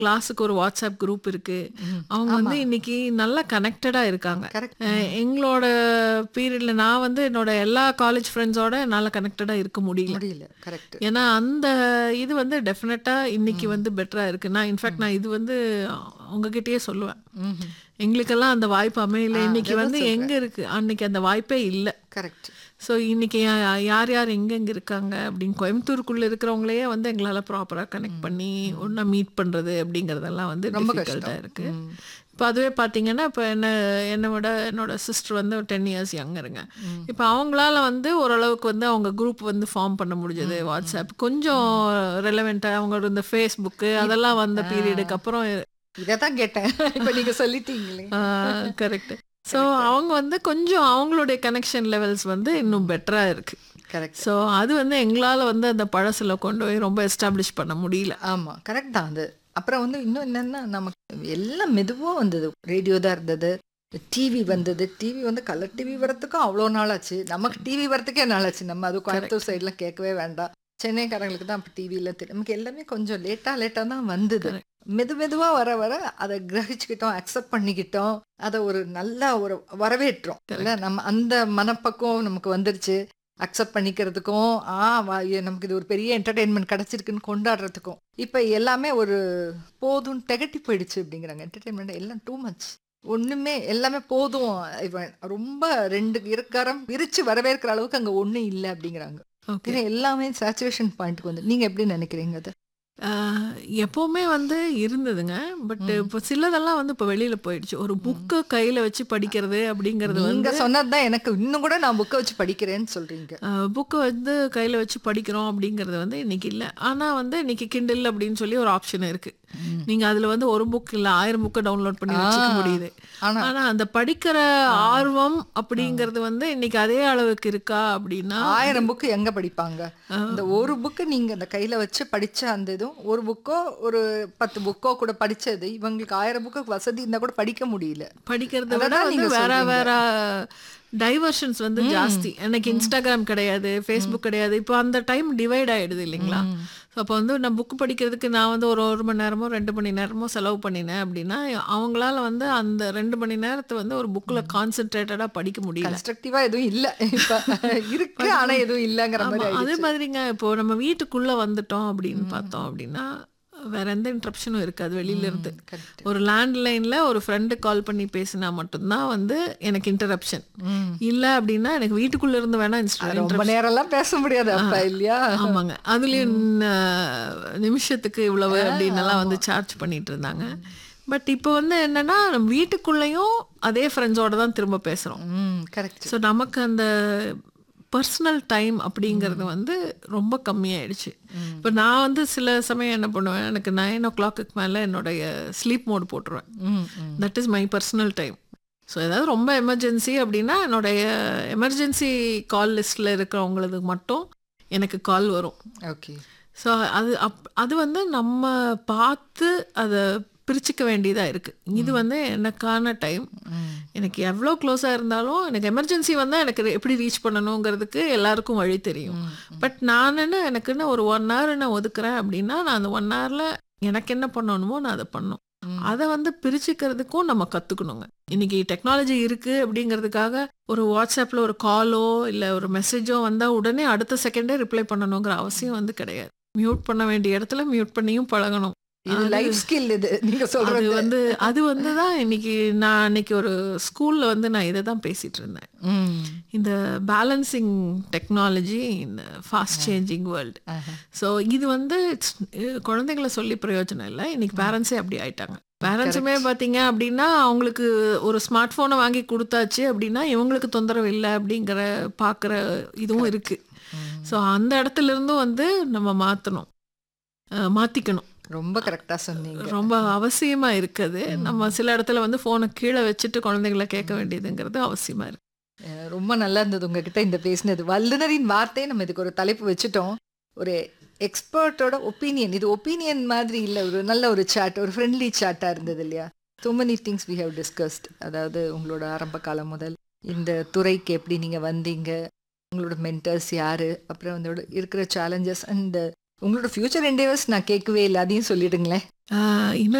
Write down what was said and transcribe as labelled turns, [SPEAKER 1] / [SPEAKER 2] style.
[SPEAKER 1] கிளாஸுக்கு ஒரு WhatsApp group இருக்கு
[SPEAKER 2] ம்.
[SPEAKER 1] அவங்க வந்து இன்னைக்கு நல்லா கனெக்டடா இருக்காங்க
[SPEAKER 2] கரெக்ட்
[SPEAKER 1] அஹ் எங்களோட பீரியட்ல நான் வந்து என்னோட எல்லா காலேஜ் ஃப்ரெண்ட்ஸோட என்னால் கனெக்டடாக இருக்க முடியல
[SPEAKER 2] முடியல கரெக்ட்
[SPEAKER 1] ஏன்னா அந்த இது வந்து டெஃபினட்டா இன்னைக்கு வந்து பெட்டரா இருக்கு நான் இன்ஃபேக்ட் நான் இது வந்து உங்ககிட்டயே சொல்லுவேன் எங்களுக்கெல்லாம் அந்த வாய்ப்பு அமையல இன்னைக்கு வந்து எங்க இருக்கு அன்னைக்கு அந்த வாய்ப்பே இல்லை
[SPEAKER 2] கரெக்ட்
[SPEAKER 1] ஸோ இன்னைக்கு யா- யார் யார் எங்கெங்க இருக்காங்க அப்படின்னு கோயம்புத்தூருக்குள்ள இருக்கிறவங்களையே வந்து எங்களால் ப்ராப்பராக கனெக்ட் பண்ணி ஒன்றா மீட் பண்ணுறது அப்படிங்கிறதெல்லாம் வந்து
[SPEAKER 2] ரொம்ப
[SPEAKER 1] டிஃபிகல்ட்டாக
[SPEAKER 2] கஷ்டம்.
[SPEAKER 1] இருக்கு
[SPEAKER 2] ம்.
[SPEAKER 1] இப்போ அதுவே பார்த்தீங்கன்னா இப்போ என்ன என்னை விட என்னோட சிஸ்டர் வந்து டென் இயர்ஸ் யங்கருங்க இப்போ அவங்களால வந்து ஓரளவுக்கு வந்து அவங்க குரூப் வந்து ஃபார்ம் பண்ண முடிஞ்சது வாட்ஸ்அப் கொஞ்சம் ரெலவெண்ட்டாக அவங்களோட இந்த ஃபேஸ்புக்கு அதெல்லாம் வந்த பீரியடுக்கு அப்புறம்
[SPEAKER 2] இதை தான் கேட்டேன் இப்போ நீங்க சொல்லிட்டீங்களே
[SPEAKER 1] கரெக்ட் ஸோ அவங்க வந்து கொஞ்சம் அவங்களுடைய கனெக்ஷன் லெவல்ஸ் வந்து இன்னும் பெட்டராக இருக்கு
[SPEAKER 2] கரெக்ட்
[SPEAKER 1] ஸோ அது வந்து எங்களால் வந்து அந்த பழசுல கொண்டு போய் ரொம்ப எஸ்டாப்ளிஷ் பண்ண முடியல
[SPEAKER 2] ஆமா கரெக்ட் தான் அது அப்புறம் வந்து இன்னும் என்னன்னா நமக்கு எல்லாம் மெதுவா வந்தது ரேடியோ தான் இருந்தது டிவி வந்தது டிவி வந்து கலர் டிவி வரத்துக்கும் அவ்வளோ நாள் ஆச்சு நமக்கு டிவி வரத்துக்கே நாள் ஆச்சு நம்ம அது கோயம்புத்தூர் சைட்லாம் கேட்கவே வேண்டாம் சென்னைக்காரங்களுக்கு தான் அப்போ டிவியில் தெரியும் நமக்கு எல்லாமே கொஞ்சம் லேட்டாக லேட்டாக தான் வந்தது மெது மெதுவா வர வர அதை கிரகிச்சுக்கிட்டோம் அக்செப்ட் பண்ணிக்கிட்டோம் அதை ஒரு நல்ல ஒரு வரவேற்றோம் இல்ல நம்ம அந்த மனப்பக்குவம் நமக்கு வந்துருச்சு அக்செப்ட் பண்ணிக்கிறதுக்கும் ஆ வா- ஏ, நமக்கு இது ஒரு பெரிய என்டர்டெயின்மெண்ட் கிடைச்சிருக்குன்னு கொண்டாடுறதுக்கும் இப்போ எல்லாமே ஒரு போதும் திகட்டி போயிடுச்சு அப்படிங்கிறாங்க என்டர்டெயின்மெண்ட் எல்லாம் டூ மச் ஒண்ணுமே எல்லாமே போதும் இவன் ரொம்ப ரெண்டு இருக்கரம் பிரிச்சு வரவேற்கிற அளவுக்கு அங்க ஒண்ணும் இல்லை அப்படிங்கிறாங்க
[SPEAKER 1] ஓகே
[SPEAKER 2] ஏன்னா எல்லாமே சேச்சுரேஷன் பாயிண்ட்க்கு வந்து நீங்க எப்படி நினைக்கிறீங்க அது
[SPEAKER 1] எப்போவுமே வந்து இருந்ததுங்க பட் இப்போ சிலதெல்லாம் வந்து இப்போ வெளியில போயிடுச்சு ஒரு புக்கை கையில வச்சு படிக்கிறது அப்படிங்கிறது
[SPEAKER 2] நீங்க
[SPEAKER 1] வந்து
[SPEAKER 2] சொன்னதுதான் எனக்கு இன்னும் கூட நான் புக்கை வச்சு படிக்கிறேன்னு சொல்றீங்க
[SPEAKER 1] புக்கை வந்து கையில் வச்சு படிக்கிறோம் அப்படிங்கிறது வந்து இன்னைக்கு இல்லை ஆனால் வந்து இன்னைக்கு கிண்டில் அப்படின்னு சொல்லி ஒரு ஆப்ஷன் இருக்கு நீங்கள் அதில் வந்து ஒரு புக் இல்லை ஆயிரம் புக்கை டவுன்லோட் பண்ணி வச்சுக்க
[SPEAKER 2] ஆ.
[SPEAKER 1] முடியுது
[SPEAKER 2] ஆனா
[SPEAKER 1] ஆனால் அந்த படிக்கிற ஆர்வம் அப்படிங்கிறது வந்து இன்னைக்கு அதே அளவுக்கு இருக்கா அப்படின்னா
[SPEAKER 2] ஆயிரம் புக்கு எங்க படிப்பாங்க இந்த ஒரு புக்கு நீங்க அந்த கையில வச்சு படிச்ச அந்த இதுவும் ஒரு புக்கோ ஒரு பத்து புக்கோ கூட படிச்சது இவங்களுக்கு ஆயிரம் புக்கு வசதி இருந்தா கூட படிக்க முடியல
[SPEAKER 1] படிக்கிறத விட
[SPEAKER 2] அததான்
[SPEAKER 1] வந்து
[SPEAKER 2] நீங்க
[SPEAKER 1] வேற
[SPEAKER 2] சொல்றீங்க.
[SPEAKER 1] வேற டைவர்ஷன்ஸ் வந்து ஜாஸ்தி எனக்கு இன்ஸ்டாகிராம் கிடையாது ஃபேஸ்புக் கிடையாது இப்போ அந்த டைம் டிவைட் ஆயிடுது இல்லைங்களா ஸோ அப்போ வந்து நான் புக் படிக்கிறதுக்கு நான் வந்து ஒரு ஒரு மணி நேரமோ ரெண்டு மணி நேரமோ செலவு பண்ணினேன் அப்படின்னா அவங்களால வந்து அந்த ரெண்டு மணி நேரத்தை வந்து ஒரு புக்கில் கான்சென்ட்ரேட்டடாக படிக்க முடியல
[SPEAKER 2] கன்ஸ்ட்ரக்டிவா எதுவும் இல்ல இப்ப இருக்கு ஆனா எதுவும் இல்லங்கிற மாதிரி
[SPEAKER 1] ஆமா, அதே
[SPEAKER 2] ஆயிடுச்சு.
[SPEAKER 1] மாதிரிங்க இப்போ நம்ம வீட்டுக்குள்ள வந்துட்டோம் அப்படின்னு பார்த்தோம் அப்படின்னா வேற எந்த இன்ட்ரப்ஷனும் இருக்காது வெளியில இருந்து
[SPEAKER 2] correct.
[SPEAKER 1] ஒரு லேண்ட்லைன்ல ஒரு ஃப்ரெண்டு கால் பண்ணி பேசினா மட்டும்தான் வந்து எனக்கு இன்டரப்ஷன்
[SPEAKER 2] ம்.
[SPEAKER 1] இல்ல அப்படின்னா எனக்கு வீட்டுக்குள்ள இருந்து வேணா
[SPEAKER 2] அது
[SPEAKER 1] இன்ஸ்டா
[SPEAKER 2] ரொம்ப நேரம் எல்லாம் பேச முடியாது அப்ப இல்லையா
[SPEAKER 1] ஆமாங்க அதுலயும் அஹ், நிமிஷத்துக்கு இவ்வளவு அப்படின்னு எல்லாம் வந்து சார்ஜ் பண்ணிட்டு இருந்தாங்க பட் இப்போ வந்து என்னன்னா நம்ம வீட்டுக்குள்ளேயும் அதே ஃப்ரெண்ட்ஸோட தான் திரும்ப பேசுறோம்
[SPEAKER 2] ம் கரெக்ட்
[SPEAKER 1] ஸோ நமக்கு அந்த பர்சனல் டைம் அப்படிங்கிறது வந்து ரொம்ப கம்மியாயிடுச்சு இப்போ நான் வந்து சில சமயம் என்ன பண்ணுவேன் எனக்கு நைன் ஓ கிளாக்கு மேலே என்னுடைய ஸ்லீப் மோட் போட்டுருவேன்
[SPEAKER 2] hmm hmm
[SPEAKER 1] that is my personal time so ஏதாவது ரொம்ப எமர்ஜென்சி அப்படின்னா என்னுடைய எமர்ஜென்சி கால் லிஸ்ட்டில் இருக்கிறவங்களுக்கு மட்டும் எனக்கு கால் வரும்
[SPEAKER 2] ஓகே
[SPEAKER 1] ஸோ அது அப் அது வந்து நம்ம பார்த்து அதை பிரிச்சுக்க வேண்டியதாக இருக்குது இது வந்து எனக்கான டைம்
[SPEAKER 2] ம்
[SPEAKER 1] எனக்கு எவ்வளோ க்ளோஸாக இருந்தாலும் எனக்கு எமர்ஜென்சி வந்தால் எனக்கு எப்படி ரீச் பண்ணணுங்கிறதுக்கு எல்லாருக்கும் வழி தெரியும் பட் நான் என்ன எனக்குன்னு ஒரு ஒன் ஹவர் நான் ஒதுக்குறேன் அப்படின்னா நான் அந்த ஒன் ஹவரில் எனக்கு என்ன பண்ணணுமோ நான் அதை பண்ணும்
[SPEAKER 2] ம்.
[SPEAKER 1] அதை வந்து பிரிச்சுக்கிறதுக்கும் நம்ம கற்றுக்கணுங்க இன்னைக்கு டெக்னாலஜி இருக்குது அப்படிங்கிறதுக்காக ஒரு வாட்ஸ்அப்பில் ஒரு காலோ இல்லை ஒரு மெசேஜோ வந்தால் உடனே அடுத்த செகண்டே ரிப்ளை பண்ணணுங்கிற அவசியம் வந்து கிடையாது மியூட் பண்ண வேண்டிய இடத்துல மியூட் பண்ணியும் பழகணும்
[SPEAKER 2] இது
[SPEAKER 1] அது-
[SPEAKER 2] லைஃப் ஸ்கில் இது நீங்க
[SPEAKER 1] அது
[SPEAKER 2] சொல்றது
[SPEAKER 1] வந்து அது வந்து தான் இன்னைக்கு நான் அன்னைக்கு ஒரு ஸ்கூல்ல வந்து நான் இதை தான் பேசிட்டு இருந்தேன்
[SPEAKER 2] ம்
[SPEAKER 1] இந்த பேலன்சிங் டெக்னாலஜி இந்த ஃபாஸ்ட் சேஞ்சிங் வேர்ல்டு
[SPEAKER 2] ஆஹா.
[SPEAKER 1] ஸோ இது வந்து it's- அஹ் குழந்தைங்களை சொல்லி பிரயோஜனம் இல்லை இன்னைக்கு பேரண்ட்ஸே அப்படி ஆயிட்டாங்க பேரண்ட்ஸுமே பார்த்தீங்க அப்படின்னா அவங்களுக்கு ஒரு ஸ்மார்ட் ஃபோனை வாங்கி கொடுத்தாச்சு அப்படின்னா இவங்களுக்கு தொந்தரவு இல்லை அப்படிங்கிற பார்க்குற இதுவும் இருக்கு ஸோ அந்த இடத்துல இருந்தும் வந்து நம்ம மாற்றணும் மாற்றிக்கணும்
[SPEAKER 2] ரொம்ப கரெக்டா சொன்னீங்க
[SPEAKER 1] ரொம்ப அவசியமா இருக்குது நம்ம சில இடத்துல வந்து போனை கீழே வச்சுட்டு குழந்தைகளை கேட்க வேண்டியதுங்கிறது அவசியமா இருக்கு
[SPEAKER 2] அஹ் ரொம்ப நல்லா இருந்தது உங்ககிட்ட இந்த பேசினது வல்லுனரின் வார்த்தை நம்ம இதுக்கு ஒரு தலைப்பு வச்சுட்டோம் ஒரு எக்ஸ்பர்ட்டோட ஒப்பீனியன் இது ஒப்பீனியன் மாதிரி இல்லை ஒரு நல்ல ஒரு சாட் ஒரு ஃப்ரெண்ட்லி சாட்டாக இருந்தது இல்லையா so many things we have discussed அதாவது உங்களோட ஆரம்ப காலம் முதல் இந்த துறைக்கு எப்படி நீங்கள் வந்தீங்க உங்களோட மென்டர்ஸ் யாரு அப்புறம் வந்து இருக்கிற சேலஞ்சஸ் அண்ட் உங்களோட ஃபியூச்சர் என்டேவர்ஸ் நான் கேட்கவே இல்லை அதையும் சொல்லிடுங்களேன்
[SPEAKER 1] ஆஹ் இன்னும்